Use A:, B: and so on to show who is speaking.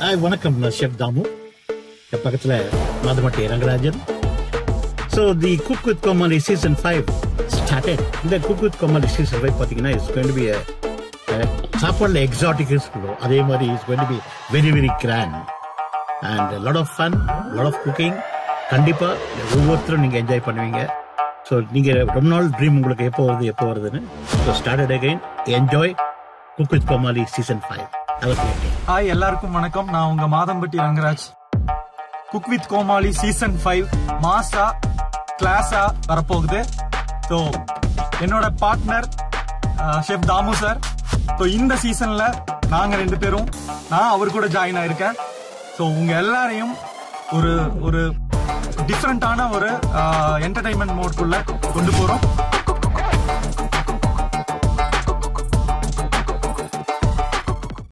A: hi வணக்கம் நான் chef Damu என் பக்கத்தில் Madhampatty Rangarajan so the cook with Comali season five started இந்த cook with Comali season five பார்த்தீங்கன்னா இட்ஸ் கோயின் பி சாப்பாடில் எக்ஸாட்டிக் சொல்லுவோம் அதே மாதிரி it's going be very very grand and lot of fun lot of cooking கண்டிப்பாக ஒவ்வொருத்தரும் நீங்கள் என்ஜாய் பண்ணுவீங்க ஸோ நீங்கள் ரொம்ப நாள் ட்ரீம் உங்களுக்கு எப்போ வருது எப்போ வருதுன்னு so started again enjoy cook with Comali season five அவர்
B: ஹாய் எல்லாருக்கும் வணக்கம் நான் உங்க Madhampatty Rangaraj cook with Comali season five மாசா கிளாஸா வரப்போகுது ஸோ என்னோட partner chef Damu sir so இந்த சீசன்ல நாங்க ரெண்டு பேரும் நான் அவர் கூட ஜாயின் ஆயிருக்கேன் ஸோ உங்க எல்லாரையும் ஒரு ஒரு டிஃப்ரெண்டான ஒரு என்டர்டைன்மெண்ட் மோட்குள்ள கொண்டு போறோம்